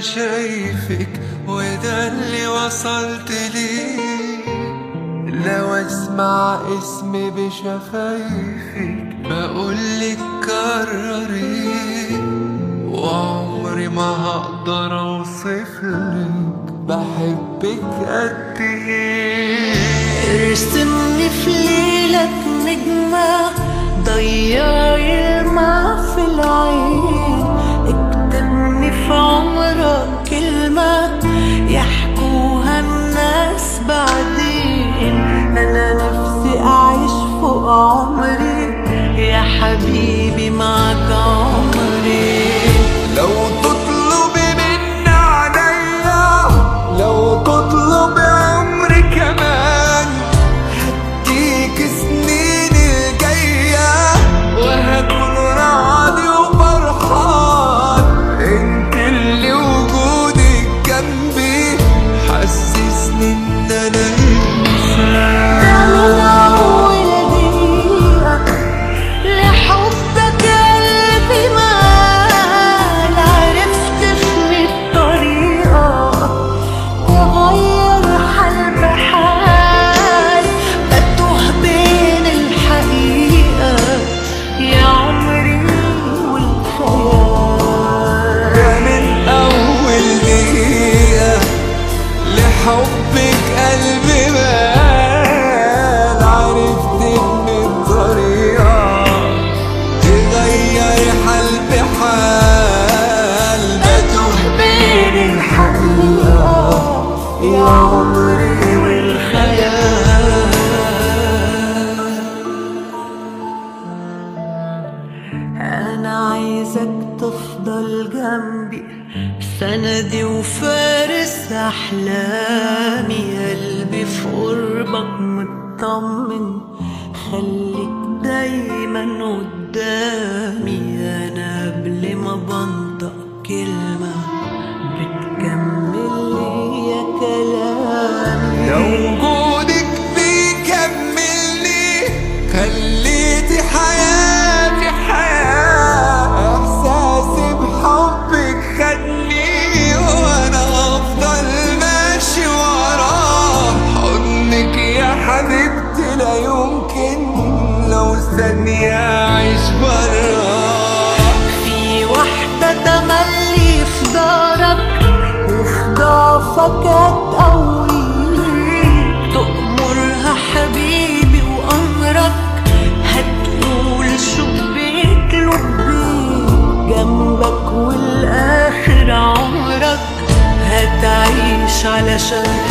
شايفك وده اللي وصلت ليه لو اسمع اسمي بشفايفك بقولك كرري وعمري ما هقدر اوصفلك بحبك قد ايه ارسمني في ليلك نجمة ضيع يلمع في العين اكتبني في عمرك كلمة يحكوها الناس بعدين انا نفسي اعيش فوق عمري يا حبيبي معك عمري لو تطلبي مني عليا لو تطلبي عمري كمان هديك سنين الجاية وهكون راضي وفرحان انت اللي وجودك جنبي حسسني ان انا ده من أول دقيقة لحبك قلبي مال عرفت في الطريقة تغير حال بحال بتوه بين الحقيقة يا عمري والخيال ده من أول دقيقة لحبك قلبي مال عرفت إن الطريقة تغير حال بحال بتوه بين الحقيقة يا عمري والخيال أنا عايزك تفضل جنبي سندي وفارس أحلامي قلبي في قربك مطمن خليك دايما قدامي أنا قبل ما بنطق كلمة بتكمل لي كلامي لو وجودك بيكملني خليتي حياتي حياة إحساسي بحبك خدني وأنا أفضل ماشي وراه حضنك يا حبيبتي لا يمكن لو ثانية أعيش براه في واحدة تملي في دارك وفي ضعفك هتقويك تأمرها حبيبي وأمرك هتقول شو بيطلب بيك جنبك والآخر عمرك هتعيش علشان